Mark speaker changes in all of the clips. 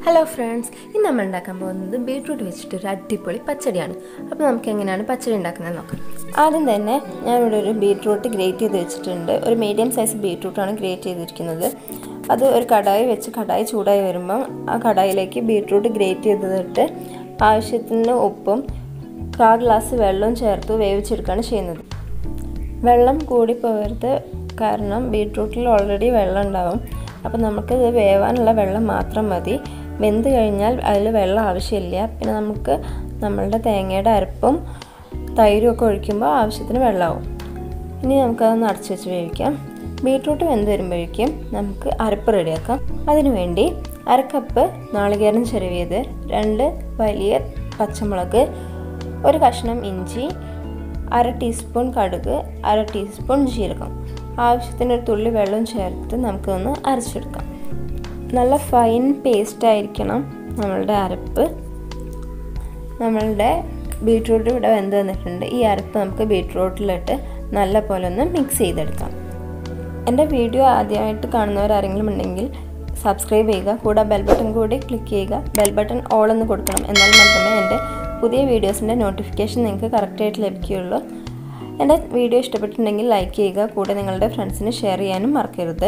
Speaker 1: hello friends ഇന്ന് നമ്മൾ ഉണ്ടാക്കാൻ പോകുന്നത് ബീട്രൂട്ട് വെച്ചിട്ട് ഒരു അടിപൊളി പച്ചടിയാണ് അപ്പോൾ നമുക്ക് എങ്ങനെയാണ് പച്ചടി ഉണ്ടാക്കുന്നത് നോക്കാം ആദ്യം തന്നെ ഞാനിവിടെ ഒരു ബീട്രൂട്ട് ഗ്രേറ്റ് ചെയ്ത് വെച്ചിട്ടുണ്ട് ഒരു മീഡിയം സൈസ് ബീട്രൂട്ടാണ് ഗ്രേറ്റ് ചെയ്തിരിക്കുന്നത് അത് ഒരു കടായി വെച്ച് കടായി ചൂടായി വരുമ്പം ആ കടായിലേക്ക് ബീട്രൂട്ട് ഗ്രേറ്റ് ചെയ്തിട്ട് ആവശ്യത്തിന് ഉപ്പും കാ ഗ്ലാസ് വെള്ളവും ചേർത്ത് വേവിച്ചെടുക്കുകയാണ് ചെയ്യുന്നത് വെള്ളം കൂടി പോകരുത് കാരണം ബീട്രൂട്ടിൽ ഓൾറെഡി വെള്ളം ഉണ്ടാവും അപ്പോൾ നമുക്കിത് വേവാനുള്ള വെള്ളം മാത്രം മതി വെന്ത് കഴിഞ്ഞാൽ അതിൽ വെള്ളം ആവശ്യമില്ല പിന്നെ നമുക്ക് നമ്മളുടെ തേങ്ങയുടെ അരപ്പും തൈരും ഒക്കെ ഒഴിക്കുമ്പോൾ ആവശ്യത്തിന് വെള്ളമാവും ഇനി നമുക്കതൊന്ന് അടച്ചു വെച്ച് വേവിക്കാം ബീട്രൂട്ട് വെന്ത് വരുമ്പോഴേക്കും നമുക്ക് അരപ്പ് റെഡിയാക്കാം അതിനു വേണ്ടി അരക്കപ്പ് നാളികേരം ചെരുവിയത് രണ്ട് വലിയ പച്ചമുളക് ഒരു കഷ്ണം ഇഞ്ചി അര ടീസ്പൂൺ കടുക് അര ടീസ്പൂൺ ജീരകം ആവശ്യത്തിന് ഒരു തുള്ളി വെള്ളം ചേർത്ത് നമുക്കൊന്ന് അരച്ചെടുക്കാം നല്ല ഫൈൻ പേസ്റ്റ് ആയിരിക്കണം നമ്മളുടെ അരപ്പ് നമ്മളുടെ ബീട്രൂട്ട് ഇവിടെ വെന്ത് വന്നിട്ടുണ്ട് ഈ അരപ്പ് നമുക്ക് ബീട്രൂട്ടിലിട്ട് നല്ല പോലെ ഒന്ന് മിക്സ് ചെയ്തെടുക്കാം എൻ്റെ വീഡിയോ ആദ്യമായിട്ട് കാണുന്നവരാരെങ്കിലും ഉണ്ടെങ്കിൽ സബ്സ്ക്രൈബ് ചെയ്യുക കൂടെ ബെൽ ബട്ടൺ കൂടി ക്ലിക്ക് ചെയ്യുക ബെൽ ബട്ടൺ ഓൾ എന്ന് കൊടുക്കണം എന്നാൽ മാത്രമേ എൻ്റെ പുതിയ വീഡിയോസിൻ്റെ നോട്ടിഫിക്കേഷൻ നിങ്ങൾക്ക് കറക്റ്റായിട്ട് ലഭിക്കുകയുള്ളൂ എൻ്റെ വീഡിയോ ഇഷ്ടപ്പെട്ടിട്ടുണ്ടെങ്കിൽ ലൈക്ക് ചെയ്യുക കൂടെ നിങ്ങളുടെ ഫ്രണ്ട്സിന് ഷെയർ ചെയ്യാനും മറക്കരുത്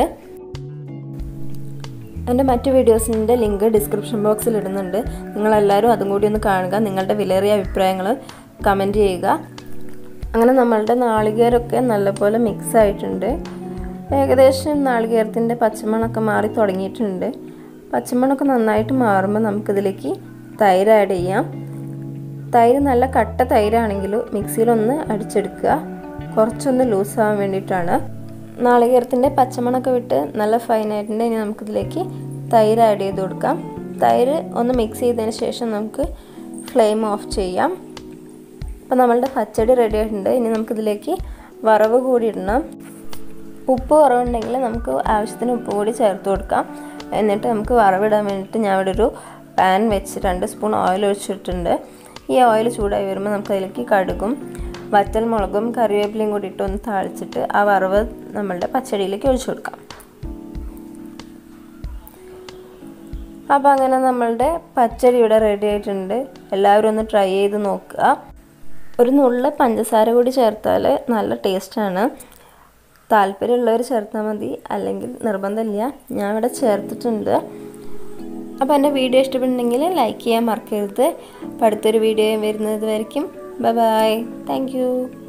Speaker 1: എൻ്റെ മറ്റു വീഡിയോസിൻ്റെ ലിങ്ക് ഡിസ്ക്രിപ്ഷൻ ബോക്സിൽ ഇടുന്നുണ്ട് നിങ്ങളെല്ലാവരും അതും കൂടി ഒന്ന് കാണുക നിങ്ങളുടെ വിലയേറിയ അഭിപ്രായങ്ങൾ കമൻറ്റ് ചെയ്യുക അങ്ങനെ നമ്മളുടെ നാളികേരമൊക്കെ നല്ലപോലെ മിക്സ് ആയിട്ടുണ്ട് ഏകദേശം നാളികേരത്തിൻ്റെ പച്ചമണമൊക്കെ മാറി തുടങ്ങിയിട്ടുണ്ട് പച്ചമണമൊക്കെ നന്നായിട്ട് മാറുമ്പോൾ നമുക്കിതിലേക്ക് തൈര് ആഡ് ചെയ്യാം തൈര് നല്ല കട്ട തൈരാണെങ്കിൽ മിക്സിയിലൊന്ന് അടിച്ചെടുക്കുക കുറച്ചൊന്ന് ലൂസ് ആവാൻ വേണ്ടിയിട്ടാണ് നാളികേരത്തിൻ്റെ പച്ചമണമൊക്കെ വിട്ട് നല്ല ഫൈനായിട്ടുണ്ട് ഇനി നമുക്കിതിലേക്ക് തൈര് ആഡ് ചെയ്ത് കൊടുക്കാം തൈര് ഒന്ന് മിക്സ് ചെയ്തതിന് ശേഷം നമുക്ക് ഫ്ലെയിം ഓഫ് ചെയ്യാം അപ്പോൾ നമ്മളുടെ പച്ചടി റെഡി ആയിട്ടുണ്ട് ഇനി നമുക്കിതിലേക്ക് വറവ് കൂടി ഇടണം ഉപ്പ് കുറവുണ്ടെങ്കിൽ നമുക്ക് ആവശ്യത്തിന് ഉപ്പ് കൂടി ചേർത്ത് കൊടുക്കാം എന്നിട്ട് നമുക്ക് വറവിടാൻ വേണ്ടിയിട്ട് ഞാൻ ഇവിടെ ഒരു പാൻ വെച്ച് രണ്ട് സ്പൂൺ ഓയിൽ ഒഴിച്ചിട്ടുണ്ട് ഈ ഓയിൽ ചൂടായി വരുമ്പോൾ നമുക്ക് അതിലേക്ക് കടുകും വറ്റൽ മുളകും കറിവേപ്പിലയും കൂടി ഇട്ട് ഒന്ന് താളിച്ചിട്ട് ആ വറവ് നമ്മളുടെ പച്ചടിയിലേക്ക് ഒഴിച്ചു കൊടുക്കാം അപ്പോൾ അങ്ങനെ നമ്മളുടെ പച്ചടി ഇവിടെ റെഡി ആയിട്ടുണ്ട് എല്ലാവരും ഒന്ന് ട്രൈ ചെയ്ത് നോക്കുക ഒരു നുള്ള പഞ്ചസാര കൂടി ചേർത്താൽ നല്ല ടേസ്റ്റാണ് താല്പര്യമുള്ളവർ ചേർത്താൽ മതി അല്ലെങ്കിൽ നിർബന്ധമില്ല ഞാൻ ഇവിടെ ചേർത്തിട്ടുണ്ട് അപ്പോൾ എൻ്റെ വീഡിയോ ഇഷ്ടപ്പെട്ടുണ്ടെങ്കിൽ ലൈക്ക് ചെയ്യാൻ മറക്കരുത് അപ്പോൾ അടുത്തൊരു വീഡിയോ വരുന്നത് വരയ്ക്കും ബൈ ബൈ താങ്ക്